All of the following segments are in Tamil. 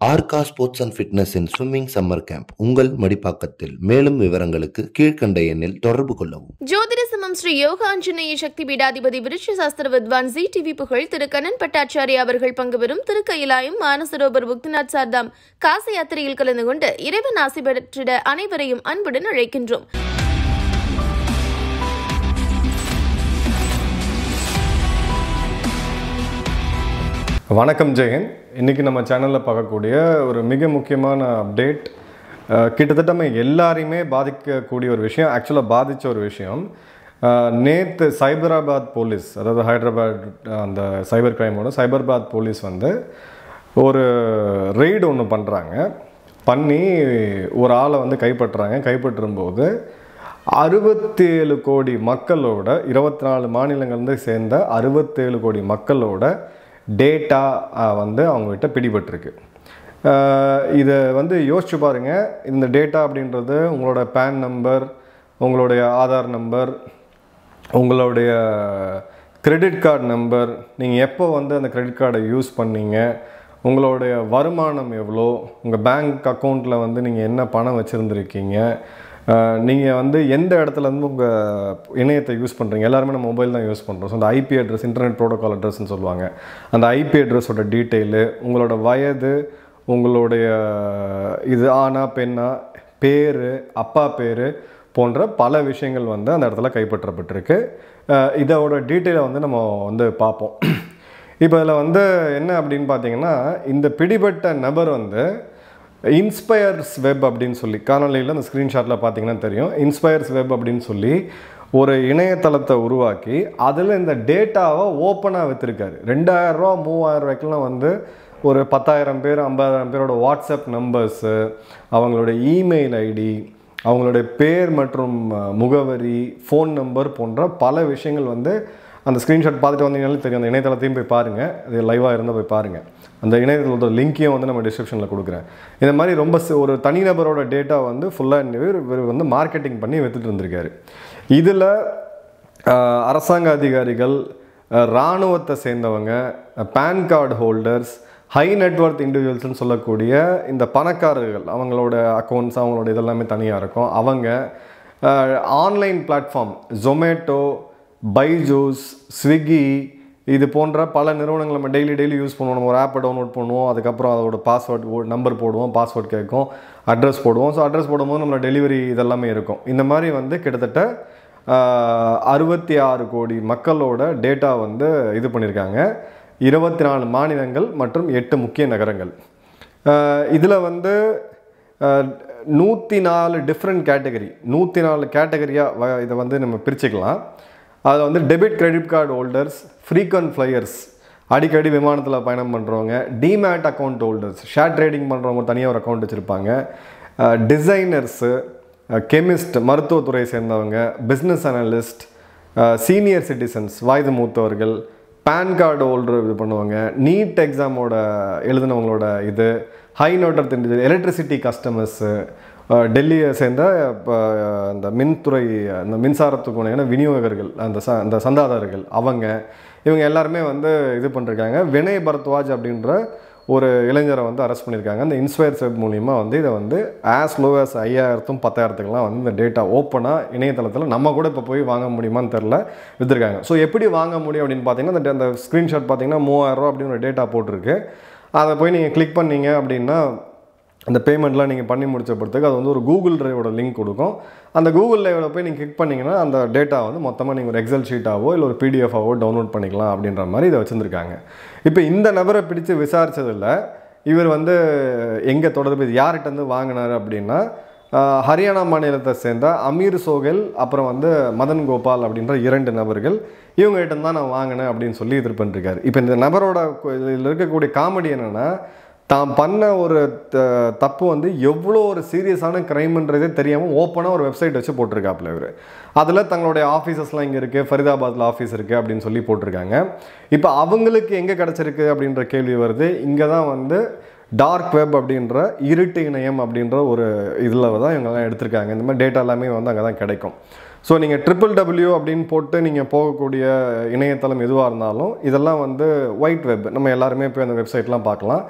ஆர்கா ஸ்போர்ட்ஸ் அண்ட் ஃபிட்னஸின் ஸ்விம்மிங் சம்மர் கேம்ப் உங்கள் மடிப்பாக்கத்தில் மேலும் விவரங்களுக்கு கீழ்க்கண்ட எண்ணில் தொடர்பு கொள்ளவும் ஜோதிட சமம் ஸ்ரீ யோகா ஆஞ்சநேய சக்தி பீடாதிபதி விருட்ச சாஸ்திர வித்வான் ஜி டிவி புகழ் திரு கண்ணன் பட்டாச்சாரி அவர்கள் பங்குபெறும் திருக்கயிலாயம் மானசரோவர் புக்திநாத் சார்தாம் காச யாத்திரையில் கலந்து கொண்டு இறைவன் ஆசி பெற்றிட அனைவரையும் அன்புடன் அழைக்கின்றோம் வணக்கம் ஜெயன் இன்றைக்கி நம்ம சேனலில் பார்க்கக்கூடிய ஒரு மிக முக்கியமான அப்டேட் அஹ், கிட்டத்தட்ட நம்ம எல்லாரையுமே பாதிக்கக்கூடிய ஒரு விஷயம் ஆக்சுவலாக பாதித்த ஒரு விஷயம் நேற்று சைபராபாத் போலீஸ் அதாவது ஹைதராபாத் அந்த சைபர் கிரைமோட சைபராபாத் போலீஸ் வந்து ஒரு ரெய்டு ஒன்று பண்ணுறாங்க பண்ணி ஒரு ஆளை வந்து கைப்பற்றுறாங்க கைப்பற்றும்போது அறுபத்தேழு கோடி மக்களோட இருபத்தி நாலு மாநிலங்கள்லேருந்து சேர்ந்த அறுபத்தேழு கோடி மக்களோட டேட்டா வந்து அவங்ககிட்ட பிடிபட்டிருக்கு அஹ் இதை வந்து யோசிச்சு பாருங்க இந்த டேட்டா அப்படின்றது உங்களோட பேன் நம்பர் உங்களுடைய ஆதார் நம்பர் உங்களுடைய கிரெடிட் கார்டு நம்பர் நீங்கள் எப்போ வந்து அந்த கிரெடிட் கார்டை யூஸ் பண்ணீங்க உங்களுடைய வருமானம் எவ்வளோ உங்கள் பேங்க் அக்கௌண்ட்டில் வந்து நீங்கள் என்ன பணம் வச்சுருந்துருக்கீங்க நீங்கள் வந்து எந்த இடத்துல இருந்து உங்கள் இணையத்தை யூஸ் பண்ணுறீங்க எல்லாருமே நம்ம மொபைல் தான் யூஸ் பண்ணுறோம் ஸோ அந்த ஐபி அட்ரஸ் இன்டர்நெட் ப்ரோட்டோகால் அட்ரஸ்னு சொல்லுவாங்க அந்த ஐபி அட்ரஸோட டீட்டெயிலு உங்களோட வயது உங்களுடைய இது ஆனா பெண்ணா பேர் அப்பா பேர் போன்ற பல விஷயங்கள் வந்து அந்த இடத்துல கைப்பற்றப்பட்டிருக்கு அஹ் இதோட டீட்டெயிலை வந்து நம்ம வந்து பார்ப்போம் இப்போ இதில் வந்து என்ன அப்படின்னு பார்த்தீங்கன்னா இந்த பிடிபட்ட நபர் வந்து இன்ஸ்பயர்ஸ் வெப் அப்படின்னு சொல்லி காணொலியில் அந்த ஸ்க்ரீன்ஷாட்டில் பார்த்தீங்கன்னா தெரியும் இன்ஸ்பயர்ஸ் வெப் அப்படின்னு சொல்லி ஒரு இணையதளத்தை உருவாக்கி அதில் இந்த டேட்டாவை ஓப்பனாக விற்றுருக்காரு ரெண்டாயிரம் ரூபா மூவாயிரம் ரூபாய்க்குலாம் வந்து ஒரு பத்தாயிரம் பேர் ஐம்பதாயிரம் பேரோட வாட்ஸ்அப் நம்பர்ஸு அவங்களோட இமெயில் ஐடி அவங்களுடைய பேர் மற்றும் அஹ், முகவரி ஃபோன் நம்பர் போன்ற பல விஷயங்கள் வந்து அந்த ஸ்க்ரீன்ஷாட் பார்த்துட்டு வந்தீங்கனாலே தெரியும் அந்த இணையதளத்தையும் போய் பாருங்கள் அது லைவாக இருந்தால் போய் பாருங்கள் அந்த இணையதளத்தோட லிங்க்கையும் வந்து நம்ம டிஸ்கிரிப்ஷனில் கொடுக்குறேன் இந்த மாதிரி ரொம்ப சி- ஒரு தனிநபரோட டேட்டா வந்து ஃபுல்லாக இவர் வந்து மார்க்கெட்டிங் பண்ணி வித்துட்டு இருந்திருக்காரு இதில் அரசாங்க அதிகாரிகள் அஹ், இராணுவத்தை சேர்ந்தவங்க PAN card holders high net worth இண்டிவிஜுவல்ஸ்னு சொல்லக்கூடிய இந்த பணக்காரர்கள் அவங்களோட அக்கௌண்ட்ஸ் அவங்களோட இதெல்லாமே தனியாக இருக்கும் அவங்க online platform Zomato Byju's Swiggy இது போன்ற பல நிறுவனங்கள் நம்ம டெய்லி டெய்லி யூஸ் பண்ணுவோம் நம்ம ஒரு ஆப்பை டவுன்லோட் பண்ணுவோம் அதுக்கப்புறம் அதோட பாஸ்வேர்ட் நம்பர் போடுவோம் பாஸ்வேர்ட் கேட்கும் அட்ரஸ் போடுவோம் ஸோ அட்ரஸ் போடும்போது நம்மளோட டெலிவரி இதெல்லாமே இருக்கும் இந்த மாதிரி வந்து கிட்டத்தட்ட அறுபத்தி ஆறு கோடி மக்களோட டேட்டா வந்து இது பண்ணியிருக்காங்க இருபத்தி நாலு மாநிலங்கள் மற்றும் எட்டு முக்கிய நகரங்கள் இதில் வந்து நூற்றி நாலு டிஃப்ரெண்ட் கேட்டகரி நூற்றி நாலு கேட்டகரியாக இதை வந்து நம்ம பிரிச்சுக்கலாம் அதில் வந்து debit credit card holders frequent flyers அடிக்கடி விமானத்தில் பயணம் பண்ணுறவங்க demat account holders share trading பண்ணுறவங்க தனியாக ஒரு அக்கௌண்ட் வச்சுருப்பாங்க டிசைனர்ஸு கெமிஸ்ட் மருத்துவத்துறை சேர்ந்தவங்க பிஸ்னஸ் அனலிஸ்ட் சீனியர் சிட்டிசன்ஸ் வயது மூத்தவர்கள் பேன் கார்டு ஹோல்டர் இது பண்ணுவாங்க நீட் எக்ஸாமோட எழுதினவங்களோட இது high net worth individual electricity customers டெல்லியை சேர்ந்த இப்போ அந்த மின்துறை அந்த மின்சாரத்துக்குணையான விநியோகர்கள் அந்த ச அந்த சந்தாதாரர்கள் அவங்க இவங்க எல்லாருமே வந்து இது பண்ணிருக்காங்க வினய் பரத்வாஜ் அப்படின்ற ஒரு இளைஞரை வந்து அரெஸ்ட் பண்ணியிருக்காங்க அந்த இன்ஸ்பயர் வெப் மூலியமாக வந்து இதை வந்து ஆஸ் லோ as ஐயாயிரத்தும் பத்தாயிரத்துக்குலாம் வந்து இந்த டேட்டா ஓப்பனாக இணையதளத்தில் நம்ம கூட இப்போ போய் வாங்க முடியுமான்னு தெரில விற்றுருக்காங்க ஸோ எப்படி வாங்க முடியும் அப்படின்னு பார்த்தீங்கன்னா அந்த அந்த ஸ்க்ரீன்ஷாட் பார்த்தீங்கன்னா மூவாயிரரூவா அப்படின்னு ஒரு டேட்டா போட்டிருக்கு அதை போய் நீங்கள் கிளிக் பண்ணீங்க அப்படின்னா அந்த பேமெண்ட்லாம் நீங்கள் பண்ணி முடிச்ச பிறகு அது வந்து ஒரு கூகுள் டிரைவோட லிங்க் கொடுக்கும் அந்த கூகுள் டிரைவில் போய் நீங்கள் கிளிக் பண்ணிங்கன்னா அந்த டேட்டா வந்து மொத்தமாக நீங்கள் ஒரு எக்ஸல் ஷீட்டாவோ இல்லை ஒரு பிடிஎஃபாவோ டவுன்லோட் பண்ணிக்கலாம் அப்படின்ற மாதிரி இதை வச்சுருந்துருக்காங்க இப்போ இந்த நபரை பிடிச்சு விசாரிச்சதில் இவர் வந்து எங்கே தொடர்பு இது யார்கிட்ட இருந்து வாங்கினார் அப்படின்னா ஆஹ், ஹரியானா மாநிலத்தை சேர்ந்த அமீர் சோகல் அப்புறம் வந்து மதன் கோபால் அப்படின்ற இரண்டு நபர்கள் இவங்ககிட்ட தான் நான் வாங்கினேன் அப்படின்னு சொல்லி இது பண்ணிருக்காரு இப்போ இந்த நபரோட கு- இதில் இருக்கக்கூடிய காமெடி என்னென்னா தான் பண்ண ஒரு த- தப்பு வந்து எவ்வளோ ஒரு சீரியஸான க்ரைம்ன்றதே தெரியாமல் ஓப்பனாக ஒரு வெப்சைட் வச்சு போட்டிருக்காப்புல இவர் அதில் தங்களுடைய ஆஃபீஸஸ்லாம் இங்கே இருக்குது ஃபரிதாபாத்தில் ஆஃபீஸ் இருக்குது அப்படின்னு சொல்லி போட்டிருக்காங்க இப்போ அவங்களுக்கு எங்கே கிடச்சிருக்கு அப்படின்ற கேள்வி வருது இங்கே தான் வந்து டார்க் வெப் அப்படின்ற இருட்டு இணையம் அப்படின்ற ஒரு இதில் தான் இவங்கெல்லாம் எடுத்திருக்காங்க இந்த மாதிரி டேட்டா எல்லாமே வந்து அங்கே தான் கிடைக்கும் ஸோ நீங்கள் ட்ரிபிள் டபிள்யூ அப்படின்னு போட்டு நீங்கள் போகக்கூடிய இணையதளம் எதுவாக இருந்தாலும் இதெல்லாம் வந்து ஒயிட் வெப் நம்ம எல்லாருமே போய் அந்த வெப்சைட்லாம் பார்க்கலாம்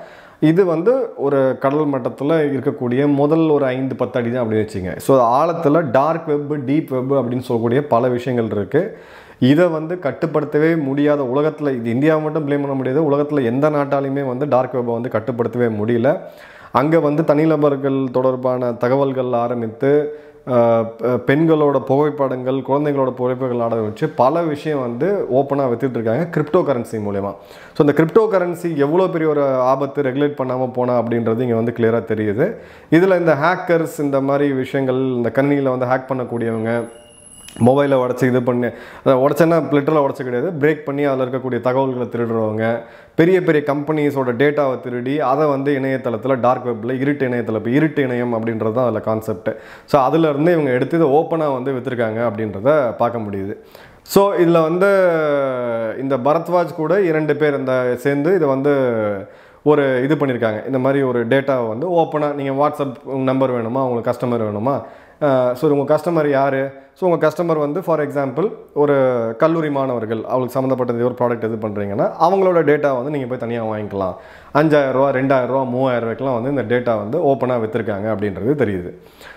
இது வந்து ஒரு கடல் மட்டத்தில் இருக்கக்கூடிய முதல் ஒரு ஐந்து பத்து அடி தான் அப்படின்னு வச்சுங்க ஸோ ஆழத்தில் டார்க் வெப் டீப் வெப் அப்படின்னு சொல்லக்கூடிய பல விஷயங்கள் இருக்குது இதை வந்து கட்டுப்படுத்தவே முடியாத உலகத்தில் இது இந்தியாவை மட்டும் ப்ளேம் பண்ண முடியாது உலகத்தில் எந்த நாட்டாலையுமே வந்து டார்க் வெப்பை வந்து கட்டுப்படுத்தவே முடியல அங்கே வந்து தனிநபர்கள் தொடர்பான தகவல்கள் ஆரம்பித்து ஆஹ், பெ- பெண்களோட புகைப்படங்கள் குழந்தைங்களோட புகைப்படங்கள் ஆரம்பிச்சு பல விஷயம் வந்து ஓப்பனாக வித்துட்டு இருக்காங்க கிரிப்டோ கரன்சி மூலயமா ஸோ இந்த கிரிப்டோ கரன்சி எவ்வளோ பெரிய ஒரு ஆபத்து ரெகுலேட் பண்ணாமல் போனா அப்படின்றது இங்கே வந்து கிளியராக தெரியுது இதில் இந்த ஹேக்கர்ஸ் இந்த மாதிரி விஷயங்கள் இந்த கணினியில் வந்து ஹேக் பண்ணக்கூடியவங்க மொபைலை உடச்சி இது பண்ணி அதை உடச்சேன்னா லிட்டரில் உடச்ச கிடையாது பிரேக் பண்ணி அதில் இருக்கக்கூடிய தகவல்களை திருடுறவங்க பெரிய பெரிய கம்பெனிஸோட டேட்டாவை திருடி அதை வந்து இணையதளத்தில் டார்க் வெப்பில் இருட்டு இணையதளம் இப்போ இருட்டு இணையம் அப்படின்றது தான் அதில் கான்செப்ட் ஸோ அதிலிருந்து இவங்க எடுத்து இதை ஓப்பனாக வந்து விற்றுருக்காங்க அப்படின்றத பார்க்க முடியுது ஸோ இதில் வந்து இந்த பரத்வாஜ் கூட இரண்டு பேர் இந்த சேர்ந்து இதை வந்து ஒரு இது பண்ணியிருக்காங்க இந்த மாதிரி ஒரு டேட்டாவை வந்து ஓப்பனாக நீங்கள் வாட்ஸ்அப் நம்பர் வேணுமா உங்களுக்கு கஸ்டமர் வேணுமா ஸோ உங்கள் கஸ்டமர் யார் ஸோ உங்கள் கஸ்டமர் வந்து ஃபார் எக்ஸாம்பிள் ஒரு கல்லூரி மாணவர்கள் அவங்களுக்கு சம்மந்தப்பட்டது ஒரு ப்ராடக்ட் இது பண்ணுறீங்கன்னா அவங்களோட டேட்டா வந்து நீங்கள் போய் தனியாக வாங்கிக்கலாம் அஞ்சாயிரரூவா ரெண்டாயிரரூவா மூவாயிரம் ரூபாய்க்குலாம் வந்து இந்த டேட்டா வந்து ஓப்பனாக விற்றுருக்காங்க அப்படின்றது தெரியுது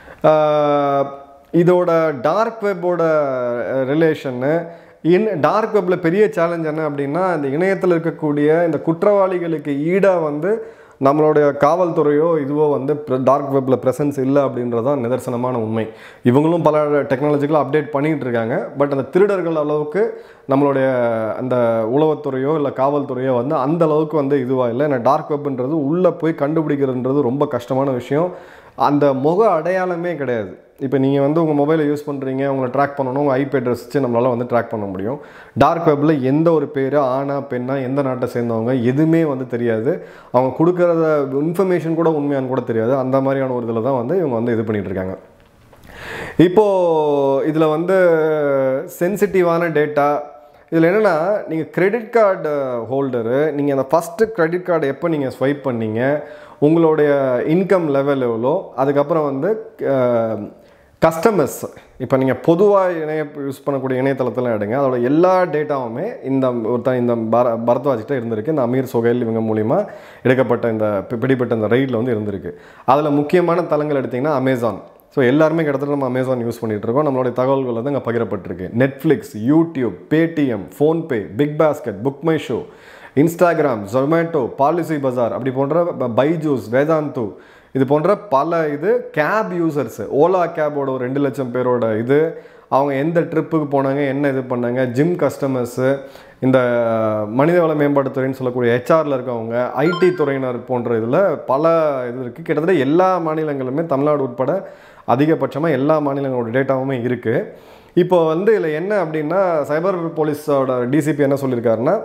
ஆஹ் இதோட டார்க் வெப்போட ரிலேஷன்னு இன் டார்க் வெப்பில் பெரிய சேலஞ்ச் என்ன அப்படின்னா இந்த இணையத்தில் இருக்கக்கூடிய இந்த குற்றவாளிகளுக்கு ஈடாக வந்து நம்மளுடைய காவல்துறையோ இதுவோ வந்து டார்க் வெப்பில் ப்ரெசன்ஸ் இல்லை அப்படின்றது தான் நிதர்சனமான உண்மை இவங்களும் பல டெக்னாலஜிக்கலாக அப்டேட் பண்ணிகிட்டு இருக்காங்க பட் அந்த திருடர்கள் அளவுக்கு நம்மளுடைய அந்த உளவுத்துறையோ இல்லை காவல்துறையோ வந்து அந்த அளவுக்கு வந்து இதுவாக இல்லை ஏன்னா டார்க் வெப்ன்றது உள்ளே போய் கண்டுபிடிக்கிறதுன்றது ரொம்ப கஷ்டமான விஷயம் அந்த முக அடையாளமே கிடையாது இப்போ நீங்கள் வந்து உங்கள் மொபைலை யூஸ் பண்ணுறீங்க உங்களை ட்ராக் பண்ணணும் உங்கள் ஐபி அட்ரஸ் வச்சு நம்மளால் வந்து ட்ராக் பண்ண முடியும் டார்க் வெப்பில் எந்த ஒரு பேர் ஆணா பெண்ணா எந்த நாட்டை சேர்ந்தவங்க எதுவுமே வந்து தெரியாது அவங்க கொடுக்குறத இன்ஃபர்மேஷன் கூட உண்மையானு கூட தெரியாது அந்த மாதிரியான ஒரு இதில் தான் வந்து இவங்க வந்து இது பண்ணிட்டு இருக்காங்க இப்போது இதில் வந்து சென்சிட்டிவான டேட்டா இதில் என்னென்னா நீங்கள் கிரெடிட் கார்டு ஹோல்டரு நீங்கள் அந்த ஃபஸ்ட்டு கிரெடிட் கார்டு எப்போ நீங்கள் ஸ்வைப் பண்ணீங்க உங்களுடைய இன்கம் லெவல் எவ்வளோ அதுக்கப்புறம் வந்து கஸ்டமர்ஸ் இப்போ நீங்கள் பொதுவாக இணைய யூஸ் பண்ணக்கூடிய இணையதளத்தில் எடுங்க அதோட எல்லா டேட்டாவுமே இந்த ஒருத்தன் இந்த பர பரத்வாஜ்கிட்ட இருந்திருக்கு இந்த அமீர் சுகைல் இவங்க மூலிமா எடுக்கப்பட்ட இந்த பி- பிடிபட்ட இந்த ரைடில் வந்து இருந்திருக்கு அதில் முக்கியமான தளங்கள் எடுத்திங்கன்னா அமேசான் ஸோ எல்லாருமே கிட்டத்தட்ட நம்ம அமேசான் யூஸ் பண்ணிட்டு இருக்கோம் நம்மளுடைய தகவல்கள் வந்து அங்கே பகிரப்பட்டிருக்கு Netflix YouTube Paytm PhonePe Big Basket Book My Show Instagram Zomato Policy Bazaar அப்படி போன்ற ப- பைஜூஸ் வேதாந்து இது போன்ற பல இது கேப் யூசர்ஸ் ஓலா கேபோட ஒரு ரெண்டு லட்சம் பேரோட இது அவங்க எந்த ட்ரிப்புக்கு போனாங்க என்ன இது பண்ணாங்க ஜிம் கஸ்டமர்ஸு இந்த மனிதவள மேம்பாட்டுத்துறைன்னு சொல்லக்கூடிய ஹெச்ஆரில் இருக்கவங்க ஐடி துறையினர் போன்ற இதில் பல இது இருக்குது கிட்டத்தட்ட எல்லா மாநிலங்களுமே தமிழ்நாடு உட்பட அதிகபட்சமாக எல்லா மாநிலங்களோட டேட்டாவுமே இருக்குது இப்போ வந்து இதில் என்ன அப்படின்னா சைபர் போலீஸோட டிசிபி என்ன சொல்லியிருக்காருன்னா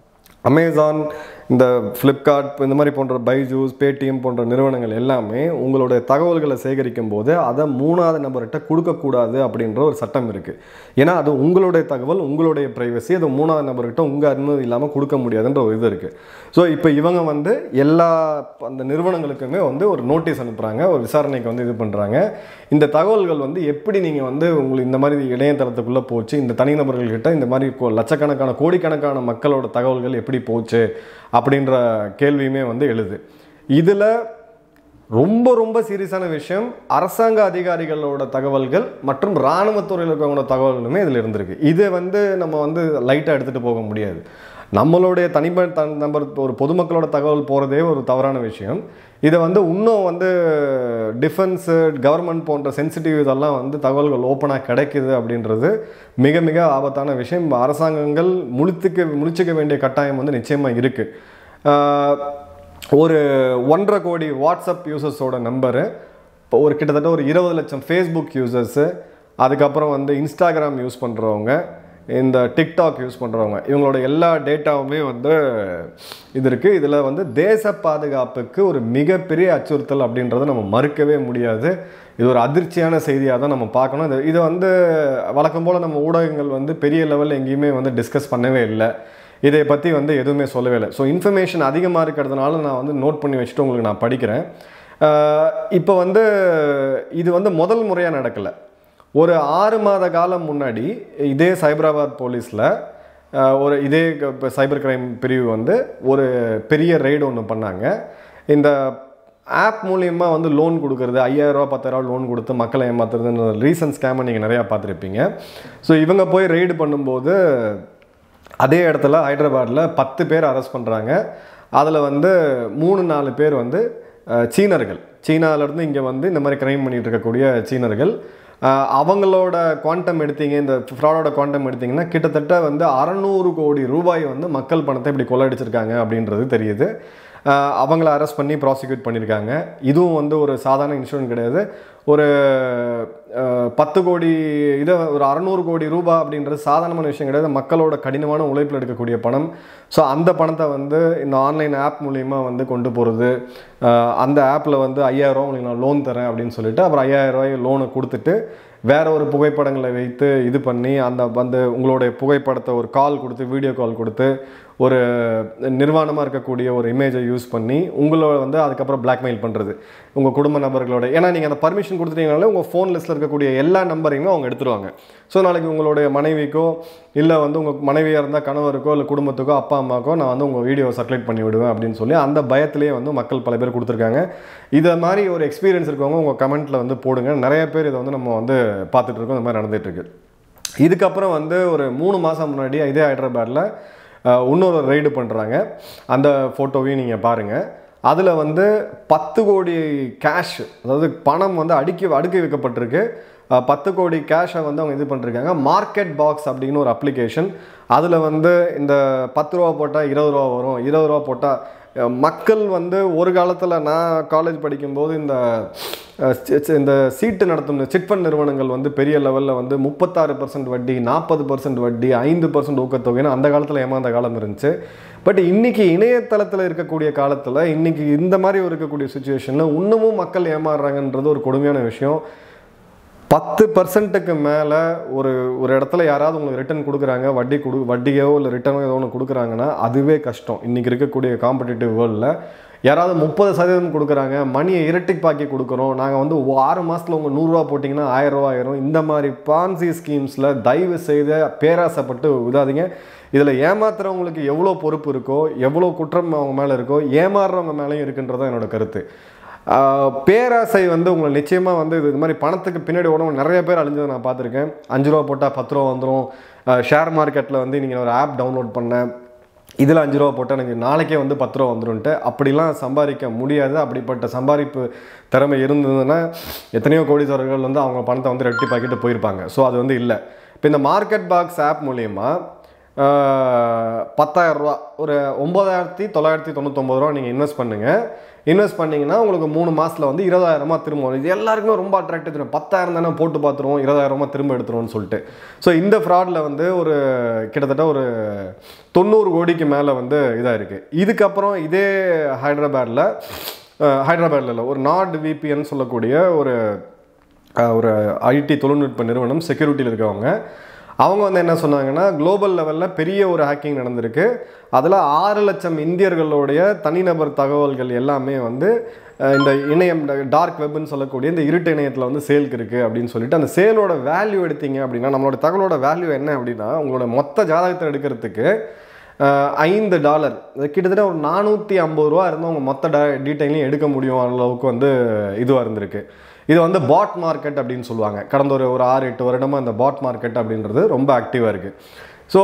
அமேசான் இந்த ஃப்ளிப்கார்ட் இந்த மாதிரி போன்ற பைஜூஸ் பேடிஎம் போன்ற நிறுவனங்கள் எல்லாமே உங்களுடைய தகவல்களை சேகரிக்கும் போது அதை மூணாவது நபர்கிட்ட கொடுக்கக்கூடாது அப்படின்ற ஒரு சட்டம் இருக்குது ஏன்னா அது உங்களுடைய தகவல் உங்களுடைய ப்ரைவசி அது மூணாவது நபர்கிட்ட உங்கள் அனுமதி இல்லாமல் கொடுக்க முடியாதுன்ற ஒரு இது இருக்குது ஸோ இப்போ இவங்க வந்து எல்லா அந்த நிறுவனங்களுக்குமே வந்து ஒரு நோட்டீஸ் அனுப்புகிறாங்க ஒரு விசாரணைக்கு வந்து இது பண்ணுறாங்க இந்த தகவல்கள் வந்து எப்படி நீங்கள் வந்து உங்களுக்கு இந்த மாதிரி இணையதளத்துக்குள்ளே போச்சு இந்த தனிநபர்கள்கிட்ட இந்த மாதிரி கோ- லட்சக்கணக்கான கோடிக்கணக்கான மக்களோட தகவல்கள் எப்படி போச்சு அப்படின்ற கேள்வியுமே வந்து எழுது இதில் ரொம்ப ரொம்ப சீரியஸான விஷயம் அரசாங்க அதிகாரிகளோட தகவல்கள் மற்றும் இராணுவத்துறையில் இருக்கவங்களோட தகவல்களுமே இதில் இருந்திருக்கு இதை வந்து நம்ம வந்து லைட்டாக எடுத்துகிட்டு போக முடியாது நம்மளுடைய தனிப்பட்ட நம்பர் ஒரு பொதுமக்களோட தகவல் போகிறதே ஒரு தவறான விஷயம் இதை வந்து இன்னும் வந்து டிஃபென்ஸு கவர்மெண்ட் போன்ற சென்சிட்டிவ் இதெல்லாம் வந்து தகவல்கள் ஓப்பனாக கிடைக்குது அப்படின்றது மிக மிக ஆபத்தான விஷயம் அரசாங்கங்கள் முழித்துக்க முழிச்சுக்க வேண்டிய கட்டாயம் வந்து நிச்சயமாக இருக்குது ஒரு ஒன்றரை கோடி வாட்ஸ்அப் யூசர்ஸோட நம்பரு இப்போ ஒரு கிட்டத்தட்ட ஒரு இருபது லட்சம் ஃபேஸ்புக் யூசர்ஸு அதுக்கப்புறம் வந்து இன்ஸ்டாகிராம் யூஸ் பண்ணுறவங்க இந்த டிக்டாக் யூஸ் பண்ணுறவங்க இவங்களோட எல்லா டேட்டாவுமே வந்து இது இருக்குது இதில் வந்து தேச பாதுகாப்புக்கு ஒரு மிகப்பெரிய அச்சுறுத்தல் அப்படின்றத நம்ம மறுக்கவே முடியாது இது ஒரு அதிர்ச்சியான செய்தியாக தான் நம்ம பார்க்கணும் இது இதை வந்து வழக்கம் போல் நம்ம ஊடகங்கள் வந்து பெரிய லெவலில் எங்கேயுமே வந்து டிஸ்கஸ் பண்ணவே இல்லை இதை பற்றி வந்து எதுவுமே சொல்லவே இல்லை ஸோ இன்ஃபர்மேஷன் அதிகமாக இருக்கிறதுனால நான் வந்து நோட் பண்ணி வச்சுட்டு உங்களுக்கு நான் படிக்கிறேன் இப்போ வந்து இது வந்து முதல் முறையாக நடக்கலை ஒரு ஆறு மாத காலம் முன்னாடி இதே சைபராபாத் போலீஸில் ஒரு இதே க- இப்ப சைபர் கிரைம் பிரிவு வந்து ஒரு பெரிய ரெய்டு ஒன்று பண்ணாங்க இந்த ஆப் மூலியமா வந்து லோன் கொடுக்கறது ஐயாயிரரூவா பத்தாயிரரூவா லோன் கொடுத்து மக்களை ஏமாத்துறதுன்ற ரீசன் ஸ்கேமை நீங்கள் நிறையா பார்த்துருப்பீங்க ஸோ இவங்க போய் ரெய்டு பண்ணும்போது அதே இடத்துல ஹைதராபாத்தில் பத்து பேர் அரெஸ்ட் பண்ணுறாங்க அதில் வந்து மூணு நாலு பேர் வந்து அஹ், சீனர்கள் சீனாவிலேருந்து இங்கே வந்து இந்த மாதிரி கிரைம் பண்ணிட்டு இருக்கக்கூடிய சீனர்கள் அஹ், அவங்களோட குவாண்டம் எடுத்தீங்க இந்த ஃப்ராடோட குவாண்டம் எடுத்தீங்கன்னா கிட்டத்தட்ட வந்து அறநூறு கோடி ரூபாய் வந்து மக்கள் பணத்தை இப்படி கொள்ளடிச்சிருக்காங்க அப்படின்றது தெரியுது அஹ், அவங்கள அரெஸ்ட் பண்ணி ப்ராசிக்யூட் பண்ணியிருக்காங்க இதுவும் வந்து ஒரு சாதாரண இன்சூரன்ஸ் கிடையாது ஒரு அஹ், பத்து கோடி இதை ஒரு அறநூறு கோடி ரூபாய் அப்படின்றது சாதாரணமான விஷயம் கிடையாது மக்களோட கடினமான உழைப்பில் எடுக்கக்கூடிய பணம் ஸோ அந்த பணத்தை வந்து இந்த ஆன்லைன் ஆப் மூலிமா வந்து கொண்டு போகிறது அந்த ஆப்பில் வந்து ஐயாயிரம் உங்களுக்கு நான் லோன் தரேன் அப்படின்னு சொல்லிட்டு அப்புறம் ஐயாயிரம் ரூபாய் லோனை கொடுத்துட்டு வேற ஒரு புகைப்படங்களை வைத்து இது பண்ணி அந்த வந்து உங்களுடைய புகைப்படத்தை ஒரு கால் கொடுத்து வீடியோ கால் கொடுத்து ஒரு நிர்வாணமாக இருக்கக்கூடிய ஒரு இமேஜை யூஸ் பண்ணி உங்களோட வந்து அதுக்கப்புறம் blackmail பண்ணுறது உங்கள் குடும்ப நபர்களோட ஏன்னா நீங்கள் அந்த பர்மிஷன் கொடுத்துட்டீங்கனாலே உங்கள் ஃபோன் லிஸ்ட்டில் இருக்கக்கூடிய எல்லா நம்பரையுமே அவங்க எடுத்துருவாங்க ஸோ நாளைக்கு உங்களுடைய மனைவிக்கோ இல்லை வந்து உங்கள் மனைவியாக இருந்தால் கணவருக்கோ இல்லை குடும்பத்துக்கோ அப்பா அம்மாக்கோ நான் வந்து உங்கள் வீடியோ சர்க்குலேட் பண்ணி விடுவேன் அப்படின்னு சொல்லி அந்த பயத்திலேயே வந்து மக்கள் பல பேர் கொடுத்துருக்காங்க இதை மாதிரி ஒரு எக்ஸ்பீரியன்ஸ் இருக்கவங்க உங்கள் கமெண்ட்டில் வந்து போடுங்க நிறைய பேர் இதை வந்து நம்ம வந்து பார்த்துட்டு இருக்கோம் இந்த மாதிரி நடந்துட்டு இருக்கு இதுக்கப்புறம் வந்து ஒரு மூணு மாதம் முன்னாடி இதே ஹைதராபாத்தில் அஹ், இன்னொரு ரைடு பண்ணுறாங்க அந்த ஃபோட்டோவையும் நீங்கள் பாருங்கள் அதில் வந்து பத்து கோடி கேஷ் அதாவது பணம் வந்து அடுக்கி அடுக்கி வைக்கப்பட்டிருக்கு அஹ், பத்து கோடி கேஷை வந்து அவங்க இது பண்ணிருக்காங்க மார்க்கெட் பாக்ஸ் அப்படின்னு ஒரு அப்ளிகேஷன் அதில் வந்து இந்த பத்து ரூபா போட்டால் இருபது ரூபா வரும் இருபது ரூபா போட்டால் மக்கள் வந்து ஒரு காலத்தில் நான் காலேஜ் படிக்கும்போது இந்த அஹ், சி- சி- இந்த சீட்டு நடத்தும் சிட் ஃபண்ட் நிறுவனங்கள் வந்து பெரிய லெவலில் வந்து முப்பத்தாறு பர்சன்ட் வட்டி நாற்பது பர்சன்ட் வட்டி ஐந்து பர்சன்ட் ஊக்கத்தொகைன்னு அந்த காலத்தில் ஏமாந்த காலம் இருந்துச்சு பட் இன்னைக்கு இணையதளத்தில் இருக்கக்கூடிய காலத்தில் இன்னைக்கு இந்த மாதிரி இருக்கக்கூடிய சுச்சுவேஷனில் இன்னமும் மக்கள் ஏமாறுறாங்கன்றது ஒரு கொடுமையான விஷயம் பத்து பர்சன்ட்டுக்கு மேலே ஒரு ஒரு இடத்துல யாராவது உங்களுக்கு ரிட்டர்ன் கொடுக்குறாங்க வட்டி கொடு வட்டியோ இல்லை ரிட்டர்னோ ஏதோ ஒன்று கொடுக்குறாங்கன்னா அதுவே கஷ்டம் இன்றைக்கி இருக்கக்கூடிய காம்படிட்டிவ் வேர்ல்டில் யாராவது முப்பது சதவீதம் கொடுக்குறாங்க மணியை இரட்டிப்பாக்கி கொடுக்குறோம் நாங்கள் வந்து ஒ- ஆறு மாதத்தில் உங்கள் நூறுரூவா போட்டிங்கன்னா ஆயிரம் ரூபா ஆயிரும் இந்த மாதிரி பான்சி ஸ்கீம்ஸில் தயவு செய்து பேராசைப்பட்டு விடாதீங்க இதில் ஏமாத்துறவங்களுக்கு எவ்வளோ பொறுப்பு இருக்கோ எவ்வளோ குற்றம் அவங்க மேலே இருக்கோ ஏமாறுறவங்க மேலேயும் இருக்குன்றதான் என்னோட கருத்து ஆஹ் பேராசை வந்து உங்களை நிச்சயமாக வந்து இது மாதிரி பணத்துக்கு பின்னாடி ஓடவும் நிறைய பேர் அழிஞ்சதை நான் பார்த்துருக்கேன் அஞ்சு ரூபா போட்டால் பத்து ரூபா வந்துடும் ஷேர் மார்க்கெட்டில் வந்து நீங்கள் ஒரு ஆப் டவுன்லோட் பண்ணேன் இதில் அஞ்சு ரூபா போட்டால் எனக்கு நாளைக்கே வந்து பத்து ரூபா வந்துருன்ட்டு அப்படிலாம் சம்பாதிக்க முடியாது அப்படிப்பட்ட சம்பாதிப்பு திறமை இருந்ததுன்னா எத்தனையோ கோடீஸ்வரர்கள் வந்து அவங்க பணத்தை வந்து ரெட்டி பாக்கிட்டு போயிருப்பாங்க ஸோ அது வந்து இல்லை இப்போ இந்த மார்க்கெட் பாக்ஸ் ஆப் மூலயமா பத்தாயிரம் ரூபா ஒரு ஒம்பதாயிரத்தி தொள்ளாயிரத்தி தொண்ணூத்தொம்பது ரூபா நீங்கள் இன்வெஸ்ட் பண்ணுங்கள் இன்வெஸ்ட் பண்ணீங்கன்னா உங்களுக்கு மூணு மாசத்துல வந்து இருபதாயிரமா திரும்ப வரும் இது எல்லாருக்குமே ரொம்ப அட்ராக்டிவ் தெரியும் பத்தாயிரம் தானே போட்டு பார்த்துருவோம் இருபதாயிரமா திரும்ப எடுத்துருவோம்னு சொல்லிட்டு ஸோ இந்த ஃப்ராடில் வந்து ஒரு கிட்டத்தட்ட ஒரு தொண்ணூறு கோடிக்கு மேலே வந்து இதாக இருக்குது இதுக்கப்புறம் இதே ஹைதராபாத்தில் ஹைதராபாத்தில் இல்லை ஒரு நாட் விபிஎன் சொல்லக்கூடிய ஒரு அஹ், ஒரு ஐடி தொழில்நுட்ப நிறுவனம் செக்யூரிட்டியில் இருக்கவங்க அவங்க வந்து என்ன சொன்னாங்கன்னா குளோபல் லெவலில் பெரிய ஒரு ஹேக்கிங் நடந்திருக்கு அதில் ஆறு லட்சம் இந்தியர்களுடைய தனிநபர் தகவல்கள் எல்லாமே வந்து அஹ், இந்த இணையம் டார்க் வெப்னு சொல்லக்கூடிய இந்த இருட்டு இணையத்தில் வந்து சேலுக்கு இருக்குது அப்படின்னு சொல்லிட்டு அந்த சேலோட வேல்யூ எடுத்தீங்க அப்படின்னா நம்மளோட தகவலோட வேல்யூ என்ன அப்படின்னா உங்களோட மொத்த ஜாதகத்தை எடுக்கிறதுக்கு அஹ், ஐந்து டாலர் கிட்டத்தட்ட ஒரு நானூற்றி ஐம்பது ரூபா இருந்தால் உங்கள் மொத்த டா டீட்டெயிலையும் எடுக்க முடியும் அளவுக்கு வந்து இதுவாக இருந்திருக்கு இது வந்து பாட் மார்க்கெட் அப்படின்னு சொல்லுவாங்க கடந்த ஒரு ஒரு ஆறு எட்டு வருடமாக இந்த பாட் மார்க்கெட் அப்படின்றது ரொம்ப ஆக்டிவாக இருக்குது ஸோ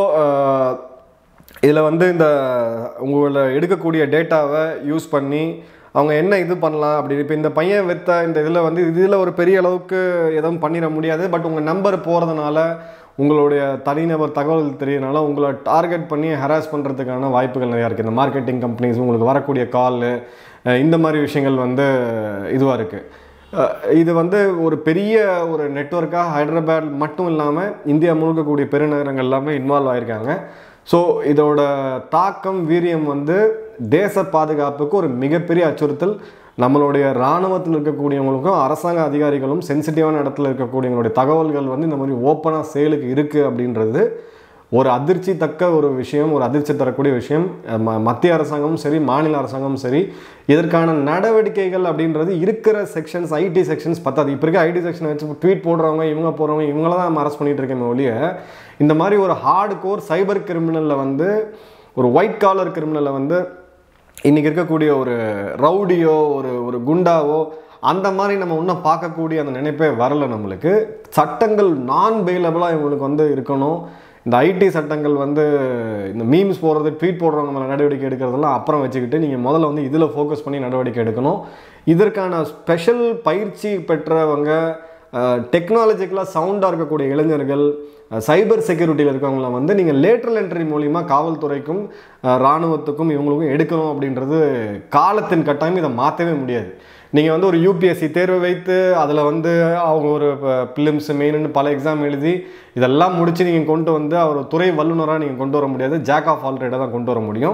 இதில் வந்து இந்த உங்களை எடுக்கக்கூடிய டேட்டாவை யூஸ் பண்ணி அவங்க என்ன இது பண்ணலாம் அப்படின்னு இப்போ இந்த பையன் வித்த இந்த இதில் வந்து இதில் ஒரு பெரிய அளவுக்கு எதுவும் பண்ணிட முடியாது பட் உங்கள் நம்பர் போகிறதுனால உங்களுடைய தனிநபர் தகவல் தெரியறனால உங்களை டார்கெட் பண்ணி ஹராஸ் பண்ணுறதுக்கான வாய்ப்புகள் நிறையா இருக்குது இந்த மார்க்கெட்டிங் கம்பெனிஸ் உங்களுக்கு வரக்கூடிய கால் இந்த மாதிரி விஷயங்கள் வந்து இதுவாக இருக்குது அஹ் இது வந்து ஒரு பெரிய ஒரு நெட்வொர்க்காக ஹைதராபாத் மட்டும் இல்லாமல் இந்தியா முழுக்க கூடிய பெருநகரங்கள் எல்லாமே இன்வால்வ் ஆயிருக்காங்க ஸோ இதோட தாக்கம் வீரியம் வந்து தேச பாதுகாப்புக்கு ஒரு மிகப்பெரிய அச்சுறுத்தல் நம்மளுடைய இராணுவத்தில் இருக்கக்கூடியவங்களுக்கும் அரசாங்க அதிகாரிகளும் சென்சிட்டிவான இடத்துல இருக்கக்கூடியவங்களுடைய தகவல்கள் வந்து இந்த மாதிரி ஓப்பனாக சேலுக்கு இருக்குது அப்படின்றது ஒரு அதிர்ச்சி தக்க ஒரு விஷயம் ஒரு அதிர்ச்சி தரக்கூடிய விஷயம் ம- மத்திய அரசாங்கமும் சரி மாநில அரசாங்கமும் சரி இதற்கான நடவடிக்கைகள் அப்படின்றது இருக்கிற செக்ஷன்ஸ் ஐடி செக்ஷன்ஸ் பத்தாது இப்போ இருக்க ஐடி செக்ஷன் வச்சு ட்வீட் போடுறவங்க இவங்க போடுறவங்க இவங்கள தான் நம்ம அரெஸ்ட் பண்ணிட்டு இருக்கேன் ஒழிய இந்த மாதிரி ஒரு ஹார்டு கோர் சைபர் கிரிமினலில் வந்து ஒரு ஒயிட் காலர் கிரிமினலை வந்து இன்றைக்கி இருக்கக்கூடிய ஒரு ரவுடியோ ஒரு ஒரு குண்டாவோ அந்த மாதிரி நம்ம இன்னும் பார்க்கக்கூடிய அந்த நினைப்பே வரல நம்மளுக்கு சட்டங்கள் நான் பெயிலபிளாக இவங்களுக்கு வந்து இருக்கணும் இந்த ஐடி சட்டங்கள் வந்து இந்த மீம்ஸ் போடுறது ட்வீட் போடுறவங்க மேலே நடவடிக்கை எடுக்கிறதெல்லாம் அப்புறம் வச்சுக்கிட்டு நீங்கள் முதல்ல வந்து இதில் ஃபோக்கஸ் பண்ணி நடவடிக்கை எடுக்கணும் இதற்கான ஸ்பெஷல் பயிற்சி பெற்றவங்க டெக்னாலஜிக்கலாக சவுண்டாக இருக்கக்கூடிய இளைஞர்கள் சைபர் செக்யூரிட்டியில் இருக்கவங்கள வந்து நீங்கள் லேட்ரல் என்ட்ரி மூலிமா காவல்துறைக்கும் அஹ், இராணுவத்துக்கும் இவங்களுக்கும் எடுக்கணும் அப்படின்றது காலத்தின் கட்டாயம் இதை மாற்றவே முடியாது நீங்கள் வந்து ஒரு யூபிஎஸ்சி தேர்வு வைத்து அதில் வந்து அவங்க ஒரு பிலிம்ஸ் மெயின்னு பல எக்ஸாம் எழுதி இதெல்லாம் முடித்து நீங்கள் கொண்டு வந்து அவர் துறை வல்லுநராக நீங்கள் கொண்டு வர முடியாது ஜாக் ஆஃப் ஆல் தான் கொண்டு வர முடியும்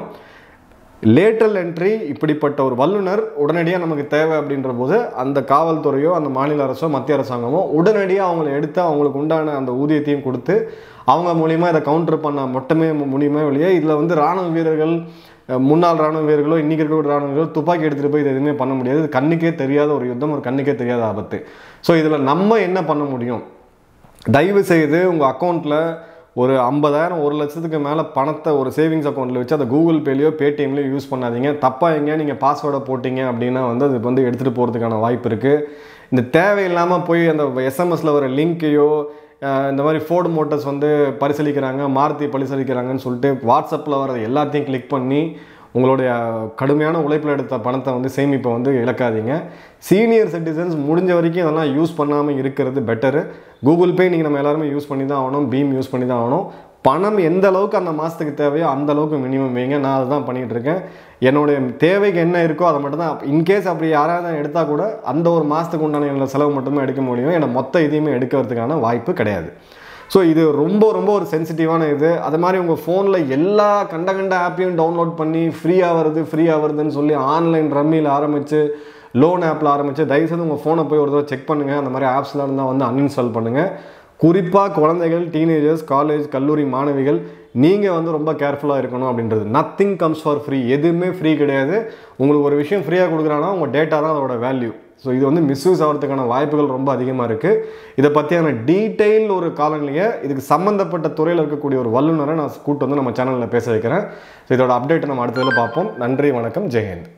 லேட்டரல் என்ட்ரி இப்படிப்பட்ட ஒரு வல்லுனர் உடனடியாக நமக்கு தேவை அப்படின்ற போது அந்த காவல்துறையோ அந்த மாநில அரசோ மத்திய அரசாங்கமோ உடனடியாக அவங்கள எடுத்து அவங்களுக்கு உண்டான அந்த ஊதியத்தையும் கொடுத்து அவங்க மூலியமாக இதை கவுண்டர் பண்ண மட்டுமே மு- முடியுமே வெளியே இதில் வந்து ராணுவ வீரர்கள் அஹ், முன்னாள் ராணுவ வீரர்களோ இன்றைக்கி இருக்கக்கூடிய ராணுவ வீரர்களோ துப்பாக்கி எடுத்துகிட்டு போய் இது எதுவுமே பண்ண முடியாது இது கண்ணுக்கே தெரியாத ஒரு யுத்தம் ஒரு கண்ணுக்கே தெரியாத ஆபத்து ஸோ இதில் நம்ம என்ன பண்ண முடியும் தயவு செய்து உங்கள் அக்கௌண்ட்டில் ஒரு ஐம்பதாயிரம் ஒரு லட்சத்துக்கு மேலே பணத்தை ஒரு சேவிங்ஸ் அக்கௌண்ட்டில் வச்சு அதை கூகுள் பேலையோ பேடிஎம்லையோ யூஸ் பண்ணாதீங்க தப்பாக எங்கேயா நீங்கள் பாஸ்வேர்டை போட்டிங்க அப்படின்னா வந்து அது வந்து எடுத்துகிட்டு போகிறதுக்கான வாய்ப்பு இருக்குது இந்த தேவையில்லாமல் போய் அந்த எஸ்எம்எஸில் வர லிங்க்கையோ இந்த மாதிரி ஃபோர்டு மோட்டர்ஸ் வந்து பரிசீலிக்கிறாங்க மாருதி பரிசீலிக்கிறாங்கன்னு சொல்லிட்டு வாட்ஸ்அப்பில் வர எல்லாத்தையும் கிளிக் பண்ணி உங்களுடைய கடுமையான உழைப்பில் எடுத்த பணத்தை வந்து சேமிப்பை வந்து இழக்காதீங்க சீனியர் சிட்டிசன்ஸ் முடிஞ்ச வரைக்கும் இதெல்லாம் யூஸ் பண்ணாமல் இருக்கிறது பெட்டரு கூகுள் பே நீங்கள் நம்ம எல்லாருமே யூஸ் பண்ணி தான் ஆகணும் பீம் யூஸ் பண்ணி தான் ஆகணும் பணம் எந்த அளவுக்கு அந்த மாதத்துக்கு தேவையோ அந்த அளவுக்கு மினிமம் வைங்க நான் அதை தான் பண்ணிகிட்டு இருக்கேன் என்னுடைய தேவைக்கு என்ன இருக்கோ அதை மட்டும் தான் இன்கேஸ் அப்படி யாராவது எடுத்தால் கூட அந்த ஒரு மாதத்துக்கு உண்டான என்னோட செலவு மட்டுமே எடுக்க முடியும் ஏன்னா மொத்த இதையுமே எடுக்கிறதுக்கான வாய்ப்பு கிடையாது ஸோ இது ரொம்ப ரொம்ப ஒரு சென்சிட்டிவான இது அது மாதிரி உங்கள் ஃபோனில் எல்லா கண்ட கண்ட ஆப்பையும் டவுன்லோட் பண்ணி ஃப்ரீயாக வருது ஃப்ரீயாக வருதுன்னு சொல்லி ஆன்லைன் ரம்மியில் ஆரம்பித்து லோன் ஆப்பில் ஆரம்பித்து தயவுசெய்து உங்கள் ஃபோனை போய் ஒரு தடவை செக் பண்ணுங்கள் அந்த மாதிரி ஆப்ஸ்லாம் இருந்தால் வந்து அன்இன்ஸ்டால் பண்ணுங்கள் குறிப்பாக குழந்தைகள் டீனேஜர்ஸ் காலேஜ் கல்லூரி மாணவிகள் நீங்கள் வந்து ரொம்ப கேர்ஃபுல்லாக இருக்கணும் அப்படின்றது நத்திங் கம்ஸ் ஃபார் ஃப்ரீ எதுவுமே ஃப்ரீ கிடையாது உங்களுக்கு ஒரு விஷயம் ஃப்ரீயாக கொடுக்குறாங்கன்னா உங்கள் டேட்டா தான் அதோட வேல்யூ ஸோ இது வந்து மிஸ்யூஸ் ஆகிறதுக்கான வாய்ப்புகள் ரொம்ப அதிகமாக இருக்குது இதை பற்றியான டீட்டெயில் ஒரு காலநிலையை இதுக்கு சம்மந்தப்பட்ட துறையில் இருக்கக்கூடிய ஒரு வல்லுநரை நான் கூட்டு வந்து நம்ம சேனலில் பேச வைக்கிறேன் ஸோ இதோட அப்டேட்டை நம்ம அடுத்ததில் பார்ப்போம் நன்றி வணக்கம் ஜெயஹிந்த்